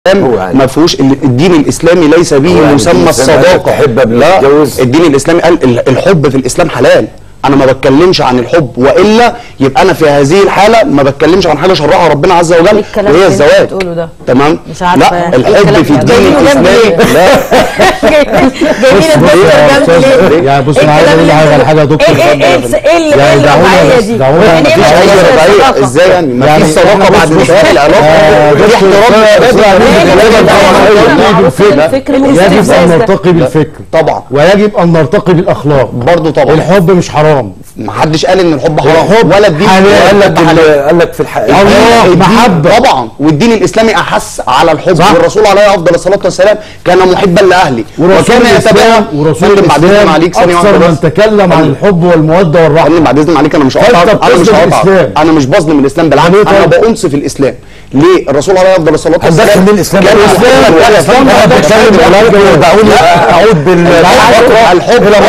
هو يعني. ما فيهوش ال- الدين الاسلامي ليس هو به يعني مسمى الدين الإسلامي قال لك الصداقه تحب قبل ما لا تتجوز؟ الدين الاسلامي قال ال- الحب في الاسلام حلال انا ما بتكلمش عن الحب والا يبقى انا في هذه الحاله ما بتكلمش عن حاجه شرعها ربنا عز وجل الكلام وهي اللي انت الزواج بتقوله ده؟ تمام مش عارفة لا يعني. إيه الحب الكلام في ده؟ الدين جايبينه جنب الاسلامي ليه؟ لا جايبين الدكتور يا جنب أستاذ، ليه؟ يعني بص إيه انا عايز الكلام اقول اللي حاجه انت- على حاجه يا دكتور ايه ايه ايه الس- ايه اللي- يعني ايه دعونا الرباعيه بس- دي؟ دعونا يعني ايه بس- مش مفيش عايزة اي رباعيه صداقة؟ ازاي يعني ما يعني فيش صداقه إحنا بعد بص- بص- انتهاء العلاقه آه، في دكتور، احترام بص- المبادئ بص- والعلوم بص- والكلام بص- ده. بص- معروف بالفكر. الفكر يجب والاستفزاز ان ده. نرتقي بالفكر طبعا ويجب ان نرتقي بالاخلاق برضه طبعا الحب مش حرام ما حدش قال ان الحب حرام الحب ولا الدين حلال. قال لك قال لك ال- قال لك في الحقيقه الله الدين- محبة. طبعا والدين الاسلامي احس على الحب صح. والرسول عليه افضل الصلاه والسلام كان محبا لاهله ورسول وكان يتبعهم الاسلام ورسول فندم بعد اذن الاسلام عليك ثانيه اكثر واحده من بس تكلم عن الحب والموده والرحمه فندم بعد اذن عليك انا مش فأنت هقطع انا مش بتظلم هقطع الإسلام. انا مش بظلم الاسلام بالعكس ليه انا طيب؟ بأنصف الاسلام ليه الرسول عليه افضل الصلاه والسلام هندخل من الاسلام كان الاسلام محباً الاسلام لأهله. انا بتكلم ولا دعوني اعود بال الحب الى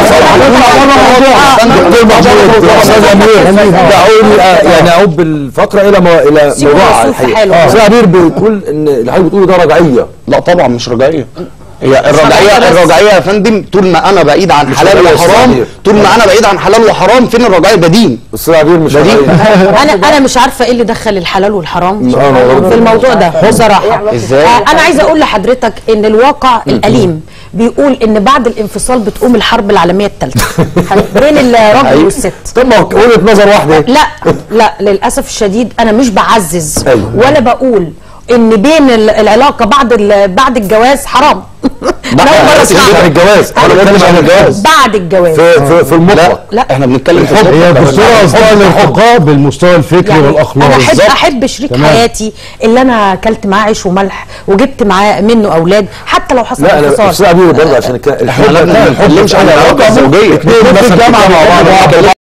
دعوني يعني اعود بالفقره الى ما الى سيبوا موضوعها الرسول في الحقيقه حاله. استاذ عبير بتقول ان اللي حضرتك بتقوله ده رجعيه لا طبعا مش رجعيه هي الرجعيه بس. الرجعيه يا فندم طول ما انا بعيد عن مش حلال رجعية وحرام إسلامية. طول ما انا بعيد عن حلال وحرام فين الرجعيه ده دين استاذ عبير مش بديل. رجعيه انا انا مش عارفه ايه اللي دخل الحلال والحرام سبحان الله. في الموضوع ده بصراحه إزاي؟ آه، انا عايزه اقول لحضرتك ان الواقع الاليم بيقول ان بعد الانفصال بتقوم الحرب العالميه الثالثه بين الراجل أيوة. والست طب ما هو وجهه نظر واحده لا لا للاسف الشديد انا مش بعزز أيوة. ولا بقول ان بين ال- العلاقه بعد ال- بعد الجواز حرام لا، أنا أول مرة أنا بتكلم أسمعها. عن الجواز انا بتكلم عن الجواز بعد الجواز في في في المطلق لا احنا بنتكلم في هي الحب الدكتوره قصدها الارتقاء بالمستوى الفكري يعني والاخلاقي انا احب بالظبط. احب شريك تمام. حياتي اللي انا اكلت معاه عيش وملح وجبت معاه منه اولاد حتى لو حصل لا انا انفصال استاذ عبير برضه عشان الك- احنا الحب ما بنتكلمش عن العلاقه الزوجيه اتنين مثلا في الجامعه مع بعض